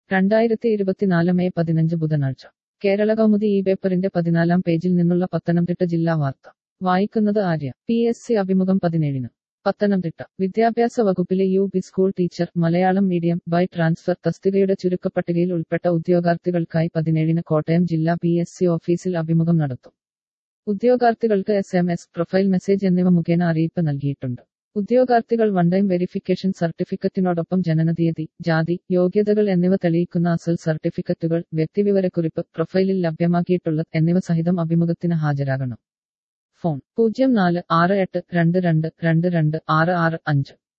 രണ്ടായിരത്തി ഇരുപത്തിനാല് മെയ് പതിനഞ്ച് ബുധനാഴ്ച കേരള കൗമുദി ഈ പേപ്പറിന്റെ പതിനാലാം പേജിൽ നിന്നുള്ള പത്തനംതിട്ട ജില്ലാ വാർത്ത വായിക്കുന്നത് ആര്യ പി എസ് സി അഭിമുഖം പതിനേഴിന് പത്തനംതിട്ട വിദ്യാഭ്യാസ വകുപ്പിലെ U P school teacher Malayalam medium by transfer തസ്തികയുടെ ചുരുക്കപ്പട്ടികയിൽ ഉൾപ്പെട്ട ഉദ്യോഗാർത്ഥികൾക്കായി പതിനേഴിന് കോട്ടയം ജില്ലാ പി എസ് സി ഓഫീസിൽ അഭിമുഖം നടത്തും ഉദ്യോഗാർത്ഥികൾക്ക് S M S profile message എന്നിവ മുഖേന അറിയിപ്പ് നൽകിയിട്ടുണ്ട് ഉദ്യോഗാർത്ഥികൾ വൺ ടൈം വെരിഫിക്കേഷൻ സർട്ടിഫിക്കറ്റിനോടൊപ്പം ജനനതീയതി ജാതി യോഗ്യതകൾ എന്നിവ തെളിയിക്കുന്ന അസൽ സർട്ടിഫിക്കറ്റുകൾ വ്യക്തിവിവരക്കുറിപ്പ് പ്രൊഫൈലിൽ ലഭ്യമാക്കിയിട്ടുള്ളത് എന്നിവ സഹിതം അഭിമുഖത്തിന് ഹാജരാകണം ഫോൺ പൂജ്യം നാല് ആറ് എട്ട് രണ്ട് രണ്ട് രണ്ട് രണ്ട് ആറ് ആറ് അഞ്ച്